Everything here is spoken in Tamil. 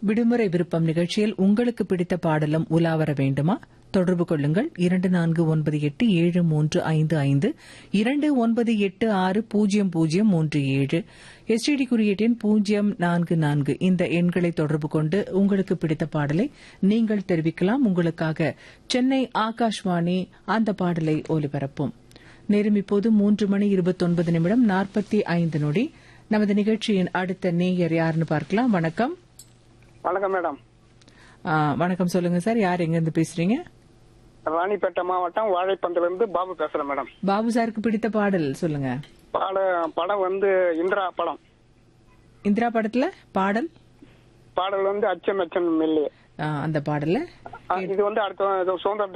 விடுமுறை விருப்பம் நிகழ்ச்சியில் உங்களுக்கு பிடித்த பாடலும் உலா வர வேண்டுமா தொடர்பு கொள்ளுங்கள் இரண்டு நான்கு ஒன்பது எட்டு ஏழு மூன்று ஐந்து ஐந்து இரண்டு ஒன்பது எட்டு ஆறு பூஜ்ஜியம் பூஜ்ஜியம் மூன்று ஏழு எஸ்டிடி குறியீட்டின் பூஜ்ஜியம் நான்கு நான்கு இந்த எண்களை தொடர்பு கொண்டு உங்களுக்கு பிடித்த பாடலை நீங்கள் தெரிவிக்கலாம் உங்களுக்காக சென்னை ஆகாஷ்வாணி அந்த பாடலை ஒலிபரப்பும் நேரம் இப்போது மூன்று மணி இருபத்தொன்பது நிமிடம் நாற்பத்தி ஐந்து நொடி நமது நிகழ்ச்சியின் அடுத்த நேயர் யாருன்னு பார்க்கலாம் வணக்கம் வணக்கம் மேடம் ஆ, வணக்கம் சொல்லுங்க சார் யார் எங்க இருந்து பேசுறீங்க ராணிப்பேட்டை மாவட்டம் வாழைப்பந்தில இருந்து பாபு பேசுறேன் மேடம் பாபு சாருக்கு பிடித்த பாடல் சொல்லுங்க பாட படம் வந்து இந்திரா படம் இந்திரா படத்துல பாடல் பாடல் வந்து அச்சம் அச்சம் மெல்லிய ஆ, அந்த பாடல்ல இது வந்து அடுத்த சுதந்திர